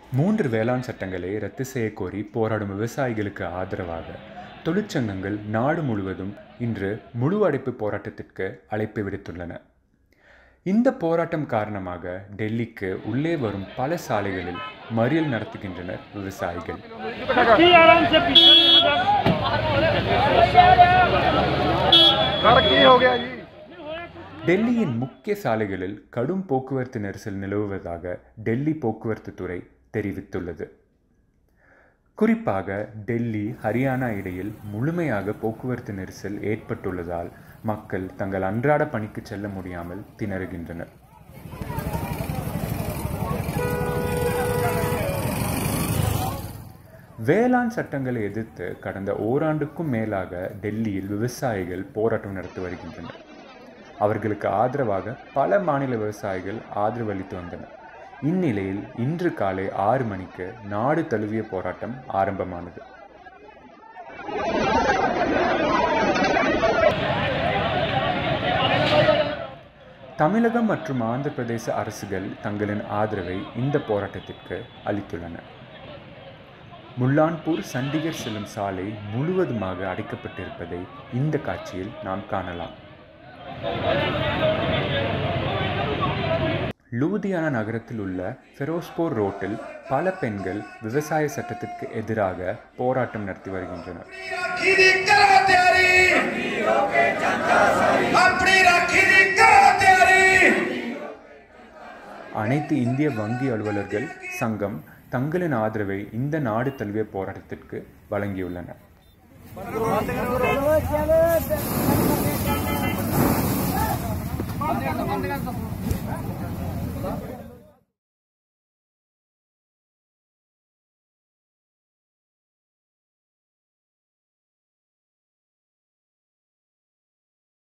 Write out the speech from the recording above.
மூன்று வேளாண் சட்டங்களை ரத்து செய்யக்கோரி போராடும் விவசாயிகளுக்கு ஆதரவாக தொழிற்சங்கங்கள் நாடு முழுவதும் இன்று முழு அடைப்பு போராட்டத்திற்கு அழைப்பு விடுத்துள்ளன இந்த போராட்டம் காரணமாக டெல்லிக்கு உள்ளே வரும் பல சாலைகளில் மறியல் நடத்துகின்றனர் விவசாயிகள் ਕੀ ਹੋ ਗਿਆ ਜੀ டெல்லியின் முக்கிய சாலைகளில் கடும் போக்குவரத்து நெரிசல் நிலவுவதாக டெல்லி போக்குவரத்து துறை தெரிவித்துள்ளது குறிப்பாக டெல்லி ஹரியானா இடையில் முழுமையாக போக்குவரத்து நெரிசல் ஏற்பட்டுள்ளதால் மக்கள் தங்கள் அன்றாட பணிக்கு செல்ல முடியாமல் திணறுகின்றனர் வேளாண் சட்டங்களை எதிர்த்து கடந்த ஓராண்டுக்கும் மேலாக டெல்லியில் விவசாயிகள் போராட்டம் நடத்தி வருகின்றனர் அவர்களுக்கு ஆதரவாக பல மாநில விவசாயிகள் ஆதரவு அளித்து வந்தனர் இந்நிலையில் இன்று காலை ஆறு மணிக்கு நாடு தழுவிய போராட்டம் ஆரம்பமானது தமிழகம் மற்றும் ஆந்திர பிரதேச அரசுகள் தங்களின் ஆதரவை இந்த போராட்டத்திற்கு அளித்துள்ளன முல்லான்பூர் சண்டிகர் செல்லும் சாலை முழுவதுமாக அடைக்கப்பட்டிருப்பதை இந்த காட்சியில் நாம் காணலாம் லூதியானா நகரத்தில் உள்ள ஃபெரோஸ்போர் ரோட்டில் பல பெண்கள் விவசாய சட்டத்திற்கு எதிராக போராட்டம் நடத்தி வருகின்றனர் ਰਾਖੀ ਦੀ ਕਰੋ ਤਿਆਰੀ ਆਪਣੀ ਰਾਖੀ ਦੀ ਕਰੋ ਤਿਆਰੀ அனைத்து இந்திய வங்கி அலுவலர்கள் சங்கம் தங்களின் ஆதரவை இந்த நாடு தழுவிய போராட்டத்திற்கு வழங்கியுள்ளனர் ਬੰਦ ਕਰ